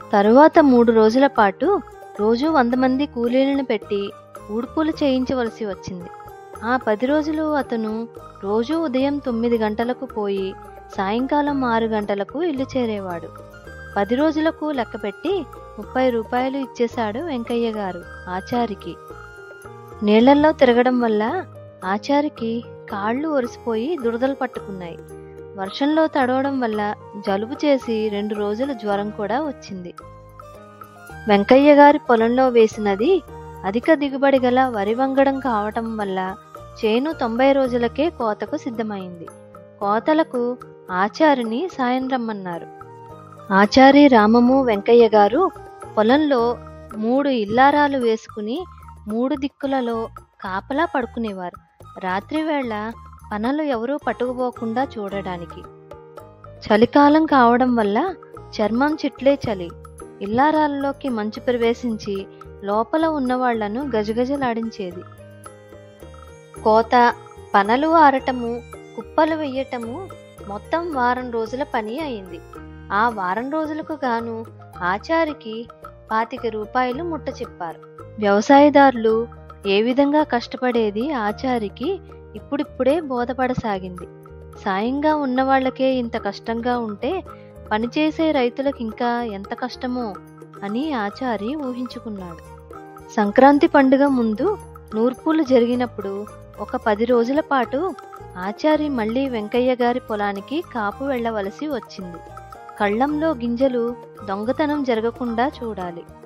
తరువాత మూడు రోజుల పాటు రోజు వంద మంది కూలీలను పెట్టి ఊడ్పులు చేయించవలసి వచ్చింది ఆ పది రోజులు అతను రోజు ఉదయం తొమ్మిది గంటలకు పోయి సాయంకాలం ఆరు గంటలకు ఇల్లు చేరేవాడు పది రోజులకు లెక్కపెట్టి ముప్పై రూపాయలు ఇచ్చేశాడు వెంకయ్య గారు ఆచారికి నీళ్లల్లో తిరగడం వల్ల ఆచారికి కాళ్ళు ఒరిసిపోయి దురదలు పట్టుకున్నాయి వర్షంలో తడవడం వల్ల జలుబు చేసి రెండు రోజులు జ్వరం కూడా వచ్చింది వెంకయ్య గారి పొలంలో వేసినది అధిక దిగుబడి గల వరి వంగడం కావటం వల్ల చేను తొంభై రోజులకే కోతకు సిద్ధమైంది కోతలకు ఆచారిని సాయం రమ్మన్నారు ఆచారి రామము వెంకయ్య గారు పొలంలో మూడు ఇల్లారాలు వేసుకుని మూడు దిక్కులలో కాపలా పడుకునేవారు రాత్రివేళ పనులు ఎవరూ పట్టుకుపోకుండా చూడడానికి చలికాలం కావడం వల్ల చర్మం చిట్లే చలి ఇల్లారాల్లోకి మంచు ప్రవేశించి లోపల ఉన్నవాళ్లను గజగజలాడించేది కోత పనలు ఆరటము కుప్పలు వెయ్యటము మొత్తం వారం రోజుల పని అయింది ఆ వారం రోజులకు గాను ఆచారికి పాతిక రూపాయలు ముట్ట చెప్పారు వ్యవసాయదారులు ఏ విధంగా కష్టపడేది ఆచారికి ఇప్పుడిప్పుడే బోధపడసాగింది సాయంగా ఉన్నవాళ్లకే ఇంత కష్టంగా ఉంటే పనిచేసే రైతులకు ఇంకా ఎంత కష్టమో అని ఆచారి ఊహించుకున్నాడు సంక్రాంతి పండుగ ముందు నూర్పులు జరిగినప్పుడు ఒక పది రోజుల పాటు ఆచారి మళ్ళీ వెంకయ్య గారి పొలానికి కాపు వెళ్ళవలసి వచ్చింది కళ్ళంలో గింజలు దొంగతనం జరగకుండా చూడాలి